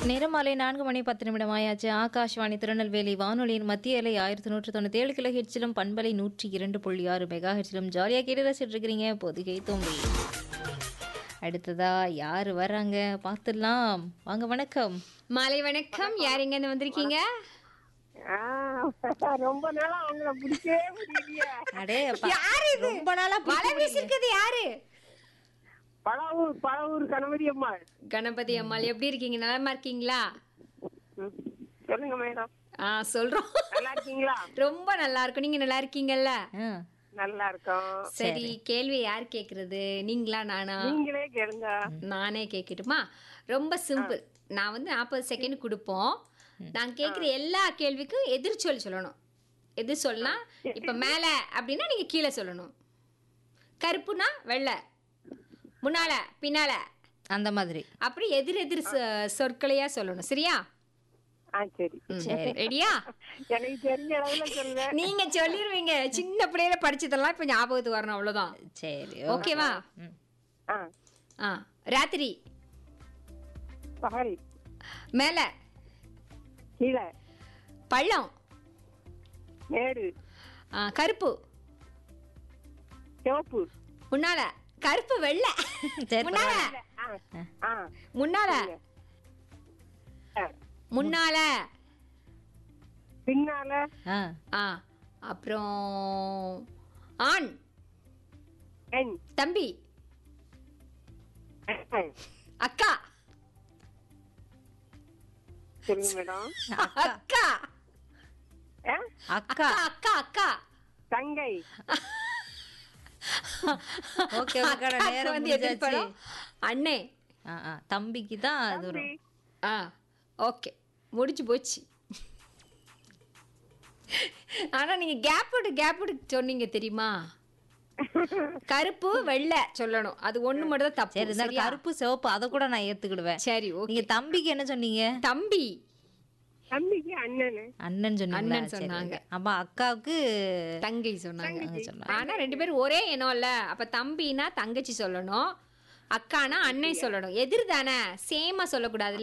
நேரம் மாலை நான்கு மணி பத்து நிமிடம் ஆயாச்சு ஆகாஷ்வாணி திருநெல்வேலி வானொலியின் மத்திய அலை ஆயிரத்தி நூற்று தொண்ணூற்றி ஏழு கிலோ ஹெட்ஸிலும் பண்பலை நூற்றி இரண்டு புள்ளி ஆறு மெகா ஹெட்ஸிலும் ஜாலியாக கேட்டு ரசிச்சுட்டு இருக்கிறீங்க பொதிகை தோம்பி அடுத்ததா யார் வர்றாங்க பார்த்துடலாம் வாங்க வணக்கம் மாலை வணக்கம் யார் எங்க இருந்து வந்திருக்கீங்க ஆ, ரொம்ப நாளா அவங்கள பிடிக்கவே முடியலையே அடே அப்பா, யாரு இது ரொம்ப நாளா வலை வீசிருக்கிறது யாரு பழவூர் பழவூர் கணபதி அம்மா கணபதி அம்மாள் எப்படி இருக்கீங்க நலமா இருக்கீங்களா ம். சொல்லுங்க மேடம் ஆ சொல்றோம் நல்லா இருக்கீங்களா ரொம்ப நல்லா இருக்கும் நீங்க நல்லா இருக்கீங்கல்ல ஆ, நல்லா இருக்கோம் சரி கேள்வி யார் கேக்குறது நீங்களா நானா நீங்களே கேளுங்க நானே கேட்கட்டுமா ரொம்ப சிம்பிள் நான் வந்து நாற்பது செகண்ட் கொடுப்போம் நான் கேட்குற எல்லா கேள்விக்கும் எதிர்ச்சொல் சொல்லணும் எதிர் சொல்லனா இப்போ மேலே அப்படின்னா நீங்கள் கீழே சொல்லணும் கருப்புனா வெள்ளை முன்னால பின்னால அந்த மாதிரி அப்படி எதிர் எதிர் சொ- சொற்களையா சொல்லணும் சரியா ஆ சரி சரி ரெடியா எனக்கு தெரிஞ்ச அளவுல சொல்லுவேன் நீங்க சொல்லிருவீங்க சின்ன பிள்ளையில படிச்சதெல்லாம் இப்போ ஞாபகத்துக்கு வரணும் அவ்வளவுதான் சரி ஓகேவா ம். ஆ ஆ ராத்திரி பகல் மேலே கீழே பள்ளம் மேடு ஆ, கருப்பு சிவப்பு முன்னால கருப்பு வெள்ளை சரி, முன்னால ஆ ஆ முன்னால ஆ. முன்னால பின்னால ஆ ஆ அப்புறம் ஆண் பெண் தம்பி ஆ. அக்கா சொல்லுங்க மேடம் அக்கா ஆ? அக்கா அக்கா அக்கா அக்கா தங்கை ஓகே உங்களுக்கான அக்காக்கு நேரம் வந்து முடிஞ்சாச்சு எதிர்படும் அண்ணே ஆ ஆ தம்பிக்கு தான் அது வரும் ஆ ஓகே முடிஞ்சு போச்சு ஆனா நீங்க கேப் விட்டு கேப் விட்டு சொன்னீங்க தெரியுமா கருப்பு வெள்ளை சொல்லணும் அது ஒண்ணு மட்டும் தான் சரி தப்பு இந்த சரியா? கருப்பு சிவப்பு அதை கூட நான் ஏத்துக்கிடுவேன் சரி ஓகே நீங்க தம்பிக்கு என்ன சொன்னீங்க தம்பி தம்பிக்கு அண்ணனு அண்ணன் சொன்னீங்களா அண்ணன் சரி, சொன்னாங்க. okay. அப்ப அக்காவுக்கு தங்கை சொன்னாங்க அங்க சொன்னாங்க ஆனா ரெண்டு பேரும் ஒரே இனம்ல அப்ப தம்பினா தங்கச்சி சொல்லணும் அக்கானா அண்ணன் சொல்லணும் எதிர் தானே சேமா சொல்லக்கூடாது